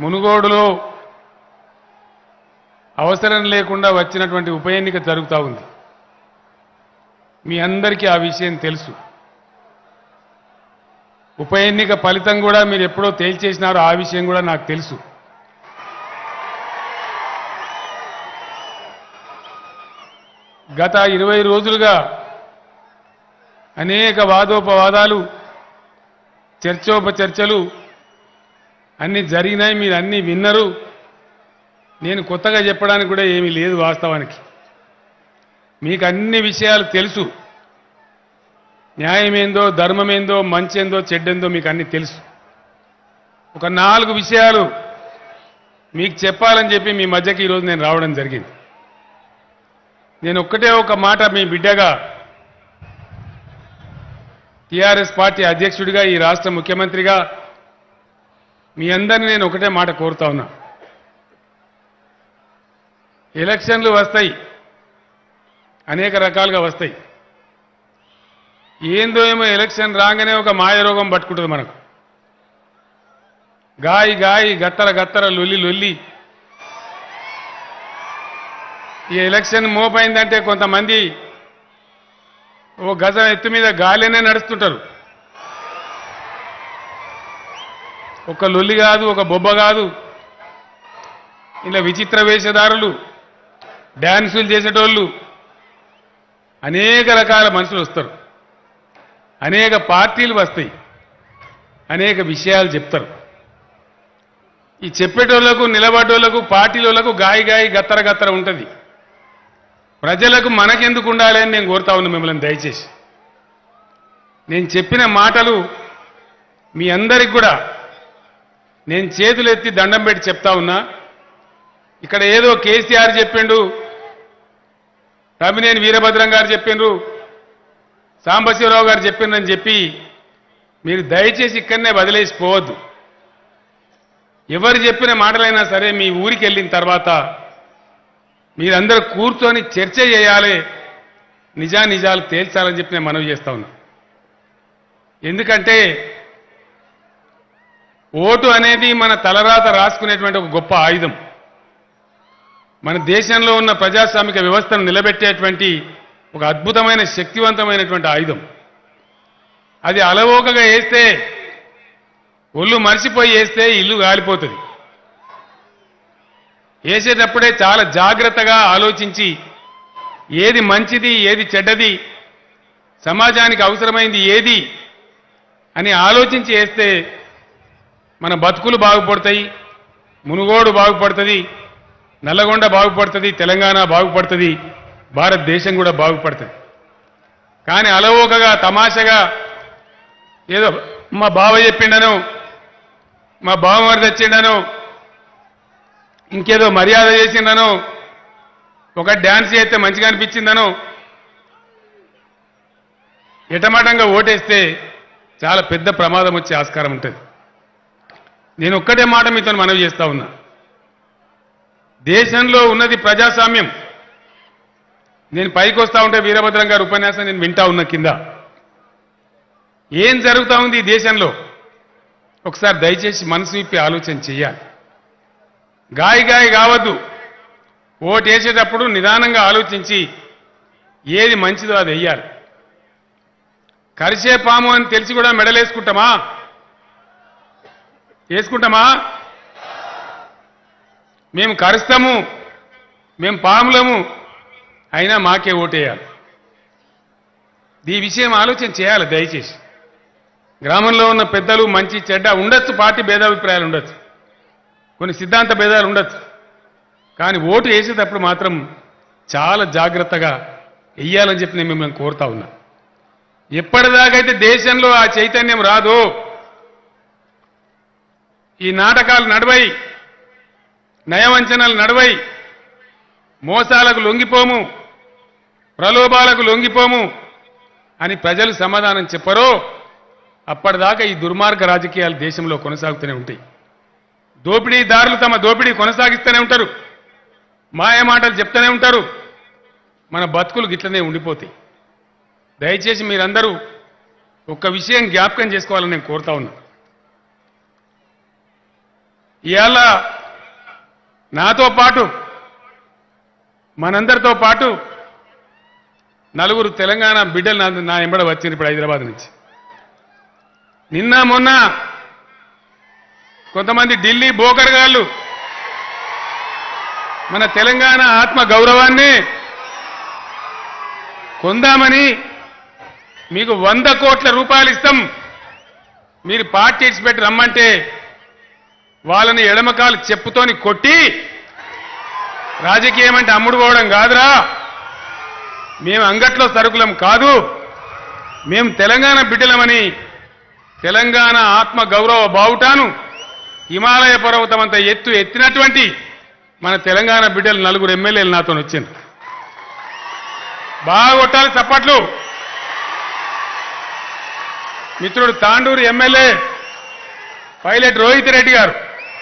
మునుగోడులో అవసరం లేకుండా వచ్చినటువంటి ఉప ఎన్నిక జరుగుతూ ఉంది మీ అందరికీ ఆ విషయం తెలుసు ఉప ఎన్నిక ఫలితం కూడా మీరు ఎప్పుడో తేల్చేసినారో ఆ విషయం కూడా నాకు తెలుసు గత ఇరవై రోజులుగా అనేక వాదోపవాదాలు చర్చోపచర్చలు అన్ని జరిగినాయి మీరు అన్ని విన్నరు నేను కొత్తగా చెప్పడానికి కూడా ఏమీ లేదు వాస్తవానికి మీకు అన్ని విషయాలు తెలుసు న్యాయమేందో ధర్మమేందో మంచేందో చెడ్డేందో మీకు అన్ని తెలుసు ఒక నాలుగు విషయాలు మీకు చెప్పాలని చెప్పి మీ మధ్యకి ఈరోజు నేను రావడం జరిగింది నేను ఒక్కటే ఒక మాట మీ బిడ్డగా టీఆర్ఎస్ పార్టీ అధ్యక్షుడిగా ఈ రాష్ట్ర ముఖ్యమంత్రిగా మీ అందరిని నేను ఒకటే మాట కోరుతా ఉన్నా ఎలక్షన్లు వస్తాయి అనేక రకాలుగా వస్తాయి ఏందో ఏమో ఎలక్షన్ రాగానే ఒక మాయ రోగం పట్టుకుంటుంది మనకు గాయి గాయి గత్తర గత్తర లొల్లి లొల్లి ఈ ఎలక్షన్ మోపైందంటే కొంతమంది ఓ గజం ఎత్తు మీద గాలినే నడుస్తుంటారు ఒక లొల్లి కాదు ఒక బొబ్బ కాదు ఇలా విచిత్ర వేషధారులు డ్యాన్సులు చేసేటోళ్ళు అనేక రకాల మనుషులు వస్తారు అనేక పార్టీలు వస్తాయి అనేక విషయాలు చెప్తారు ఈ చెప్పేటోళ్లకు నిలబడేటోళ్లకు పార్టీలకు గాయి గాయి గత్తర గత్తర ఉంటుంది ప్రజలకు మనకెందుకు ఉండాలి అని నేను కోరుతా ఉన్నా మిమ్మల్ని దయచేసి నేను చెప్పిన మాటలు మీ అందరికి కూడా నేను చేతులు ఎత్తి దండం పెట్టి చెప్తా ఉన్నా ఇక్కడ ఏదో కేసీఆర్ చెప్పిండు తమ్మినేని వీరభద్రం గారు చెప్పిండ్రు సాంబశివరావు గారు చెప్పిండ్రని చెప్పి మీరు దయచేసి ఇక్కడనే వదిలేసిపోవద్దు ఎవరు చెప్పిన మాటలైనా సరే మీ ఊరికి వెళ్ళిన తర్వాత మీరందరూ కూర్చొని చర్చ చేయాలి నిజా నిజాలు తేల్చాలని చెప్పి నేను మనవి చేస్తా ఉన్నా ఎందుకంటే ఓటు అనేది మన తలరాత రాసుకునేటువంటి ఒక గొప్ప ఆయుధం మన దేశంలో ఉన్న ప్రజాస్వామిక వ్యవస్థను నిలబెట్టేటువంటి ఒక అద్భుతమైన శక్తివంతమైనటువంటి ఆయుధం అది అలవోకగా వేస్తే ఒళ్ళు మర్చిపోయి వేస్తే ఇల్లు గాలిపోతుంది వేసేటప్పుడే చాలా జాగ్రత్తగా ఆలోచించి ఏది మంచిది ఏది చెడ్డది సమాజానికి అవసరమైంది ఏది అని ఆలోచించి వేస్తే మన బతుకులు బాగుపడతాయి మునుగోడు బాగుపడుతుంది నల్లగొండ బాగుపడుతుంది తెలంగాణ బాగుపడుతుంది భారతదేశం కూడా బాగుపడుతుంది కానీ అలవోకగా తమాషగా ఏదో మా బావ చెప్పిండను మా బావమరి తెచ్చిండను ఇంకేదో మర్యాద చేసిండను ఒక డ్యాన్స్ చేస్తే మంచిగా అనిపించిందను ఎటమాటంగా ఓటేస్తే చాలా పెద్ద ప్రమాదం వచ్చే ఆస్కారం ఉంటుంది నేను ఒక్కటే మాట మీతో మనవి చేస్తా ఉన్నా దేశంలో ఉన్నది ప్రజాస్వామ్యం నేను పైకి వస్తా ఉంటే వీరభద్రం గారి ఉపన్యాసం నేను వింటా ఉన్నా కింద ఏం జరుగుతా ఉంది ఈ దేశంలో ఒకసారి దయచేసి మనసు విప్పి ఆలోచన చెయ్యాలి గాయ గాయ కావద్దు ఓటు వేసేటప్పుడు నిదానంగా ఆలోచించి ఏది మంచిదో అది వెయ్యాలి కరిసే పాము అని తెలిసి కూడా మెడలేసుకుంటామా వేసుకుంటామా మేము కరుస్తాము మేము పాములము అయినా మాకే ఓటేయాలి ఈ విషయం ఆలోచన చేయాలి దయచేసి గ్రామంలో ఉన్న పెద్దలు మంచి చెడ్డ ఉండొచ్చు పార్టీ భేదాభిప్రాయాలు ఉండొచ్చు కొన్ని సిద్ధాంత భేదాలు ఉండొచ్చు కానీ ఓటు వేసేటప్పుడు మాత్రం చాలా జాగ్రత్తగా వెయ్యాలని చెప్పి నేను మిమ్మల్ని కోరుతా ఉన్నా ఎప్పటిదాకైతే దేశంలో ఆ చైతన్యం రాదో ఈ నాటకాలు నడవై నయవంచనలు నడవై మోసాలకు లొంగిపోము ప్రలోభాలకు లొంగిపోము అని ప్రజలు సమాధానం చెప్పరో అప్పటిదాకా ఈ దుర్మార్గ రాజకీయాలు దేశంలో కొనసాగుతూనే ఉంటాయి దోపిడీదారులు తమ దోపిడీ కొనసాగిస్తూనే ఉంటారు మాయ మాటలు చెప్తూనే ఉంటారు మన బతుకులు గిట్లనే ఉండిపోతాయి దయచేసి మీరందరూ ఒక్క విషయం జ్ఞాపకం చేసుకోవాలని నేను కోరుతా ఉన్నా ఇవాళ నాతో పాటు మనందరితో పాటు నలుగురు తెలంగాణ బిడ్డలు నా నా ఎంబడ వచ్చింది ఇప్పుడు హైదరాబాద్ నుంచి నిన్న మొన్న కొంతమంది ఢిల్లీ బోకర్గాళ్ళు మన తెలంగాణ ఆత్మ గౌరవాన్ని కొందామని మీకు వంద కోట్ల రూపాయలు ఇస్తాం మీరు పార్టీ ఇచ్చిపెట్టి రమ్మంటే వాళ్ళని ఎడమకాలు చెప్పుతోని కొట్టి రాజకీయం అంటే అమ్ముడు పోవడం కాదురా మేము అంగట్లో సరుకులం కాదు మేము తెలంగాణ బిడ్డలమని తెలంగాణ ఆత్మ గౌరవ బావుటాను హిమాలయ పర్వతం అంత ఎత్తు ఎత్తినటువంటి మన తెలంగాణ బిడ్డలు నలుగురు ఎమ్మెల్యేలు నాతో వచ్చింది బాగా కొట్టాలి చప్పట్లు మిత్రుడు తాండూరు ఎమ్మెల్యే పైలట్ రోహిత్ రెడ్డి గారు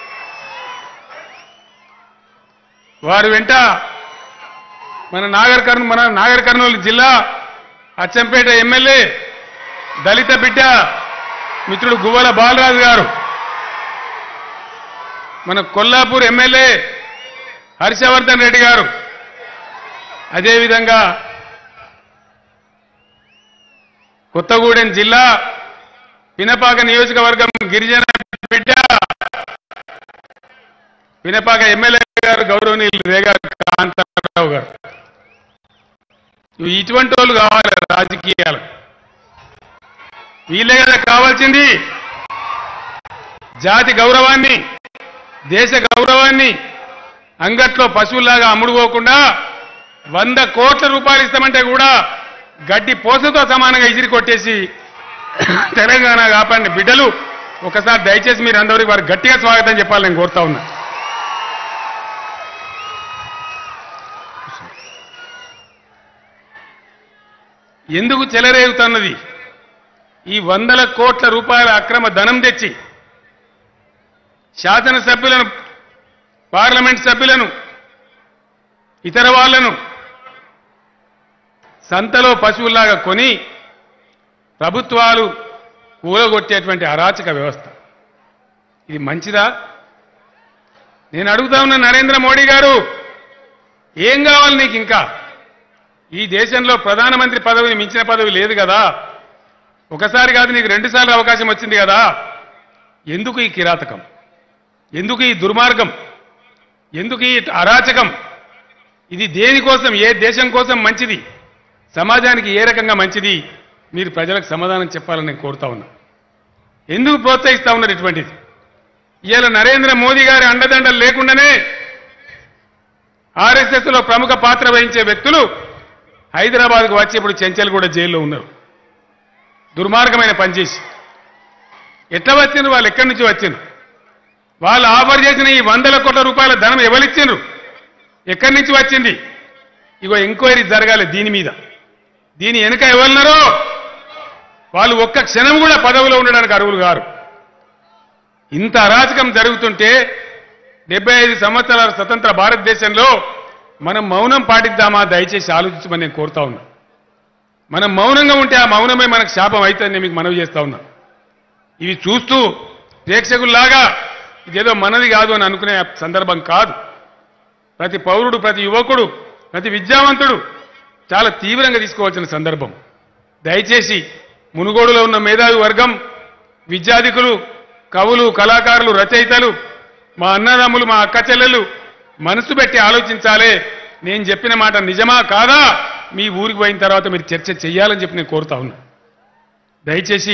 వారు వెంట మన నాగర్ కర్నూ మన నాగర్ కర్నూలు జిల్లా అచ్చంపేట ఎమ్మెల్యే దళిత బిడ్డ మిత్రుడు గువ్వల బాలరాజు గారు మన కొల్లాపూర్ ఎమ్మెల్యే హర్షవర్ధన్ రెడ్డి గారు అదేవిధంగా కొత్తగూడెం జిల్లా పినపాక నియోజకవర్గం గిరిజన బిడ్డ పినపాక ఎమ్మెల్యే గారు గౌరవనీయులు రేగా కాంతారావు గారు ఇటువంటి వాళ్ళు కావాలి రాజకీయాలు వీళ్ళే కదా కావాల్సింది జాతి గౌరవాన్ని దేశ గౌరవాన్ని అంగట్లో పశువుల్లాగా అమ్ముడుపోకుండా వంద కోట్ల రూపాయలు ఇస్తామంటే కూడా గడ్డి పోసతో సమానంగా ఇసిరి కొట్టేసి తెలంగాణ కాపాడిన బిడ్డలు ఒకసారి దయచేసి మీరు అందరికి వారు గట్టిగా స్వాగతం చెప్పాలి నేను కోరుతా ఉన్నా ఎందుకు చెలరేగుతున్నది ఈ వందల కోట్ల రూపాయల అక్రమ ధనం తెచ్చి శాసనసభ్యులను పార్లమెంట్ సభ్యులను ఇతర వాళ్లను సంతలో పశువుల్లాగా కొని ప్రభుత్వాలు కూలగొట్టేటువంటి అరాచక వ్యవస్థ ఇది మంచిదా నేను అడుగుతా ఉన్న నరేంద్ర మోడీ గారు ఏం కావాలి నీకు ఇంకా ఈ దేశంలో ప్రధానమంత్రి పదవిని మించిన పదవి లేదు కదా ఒకసారి కాదు నీకు రెండుసార్లు అవకాశం వచ్చింది కదా ఎందుకు ఈ కిరాతకం ఎందుకు ఈ దుర్మార్గం ఎందుకు ఈ అరాచకం ఇది దేనికోసం ఏ దేశం కోసం మంచిది సమాజానికి ఏ రకంగా మంచిది మీరు ప్రజలకు సమాధానం చెప్పాలని నేను కోరుతా ఉన్నా ఎందుకు ప్రోత్సహిస్తా ఉన్నారు ఇటువంటిది ఇవాళ నరేంద్ర మోదీ గారి అండదండలు లేకుండానే ఆర్ఎస్ఎస్ లో ప్రముఖ పాత్ర వహించే వ్యక్తులు హైదరాబాద్కు వచ్చి ఇప్పుడు చెంచల్ కూడా జైల్లో ఉన్నారు దుర్మార్గమైన పనిచేసి ఎట్లా వచ్చిండ్రు వాళ్ళు ఎక్కడి నుంచి వచ్చిండ్రు వాళ్ళు ఆఫర్ చేసిన ఈ వందల కోట్ల రూపాయల ధనం ఎవరిచ్చిండ్రు ఎక్కడి నుంచి వచ్చింది ఇగో ఎంక్వైరీ జరగాలి దీని మీద దీని వెనుక ఎవరున్నారో వాళ్ళు ఒక్క క్షణం కూడా పదవిలో ఉండడానికి అర్హులు గారు ఇంత అరాచకం జరుగుతుంటే డెబ్బై ఐదు సంవత్సరాల స్వతంత్ర భారతదేశంలో మనం మౌనం పాటిద్దామా దయచేసి ఆలోచించమని నేను కోరుతా ఉన్నా మనం మౌనంగా ఉంటే ఆ మౌనమే మనకు శాపం అవుతుందని నేను మీకు మనవి చేస్తా ఉన్నా ఇవి చూస్తూ ప్రేక్షకుల్లాగా ఇదేదో మనది కాదు అని అనుకునే సందర్భం కాదు ప్రతి పౌరుడు ప్రతి యువకుడు ప్రతి విద్యావంతుడు చాలా తీవ్రంగా తీసుకోవాల్సిన సందర్భం దయచేసి మునుగోడులో ఉన్న మేధావి వర్గం విద్యాధికులు కవులు కళాకారులు రచయితలు మా అన్నదమ్ములు మా అక్క చెల్లెలు మనసు పెట్టి ఆలోచించాలే నేను చెప్పిన మాట నిజమా కాదా మీ ఊరికి పోయిన తర్వాత మీరు చర్చ చెయ్యాలని చెప్పి నేను కోరుతా ఉన్నా దయచేసి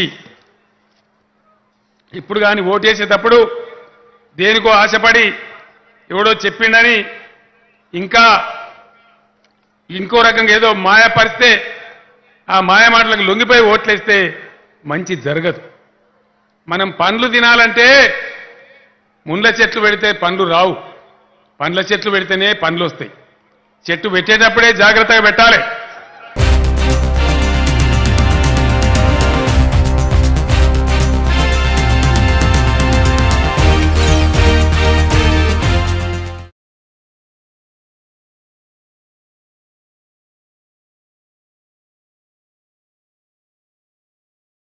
ఇప్పుడు కానీ ఓటేసేటప్పుడు దేనికో ఆశపడి ఎవడో చెప్పిండని ఇంకా ఇంకో రకంగా ఏదో మాయపరిస్తే ఆ మాయ మాటలకు లొంగిపోయి ఓట్లేస్తే మంచి జరగదు మనం పండ్లు తినాలంటే ముండ్ల చెట్లు పెడితే పండ్లు రావు పండ్ల చెట్లు పెడితేనే పండ్లు వస్తాయి చెట్టు పెట్టేటప్పుడే జాగ్రత్తగా పెట్టాలి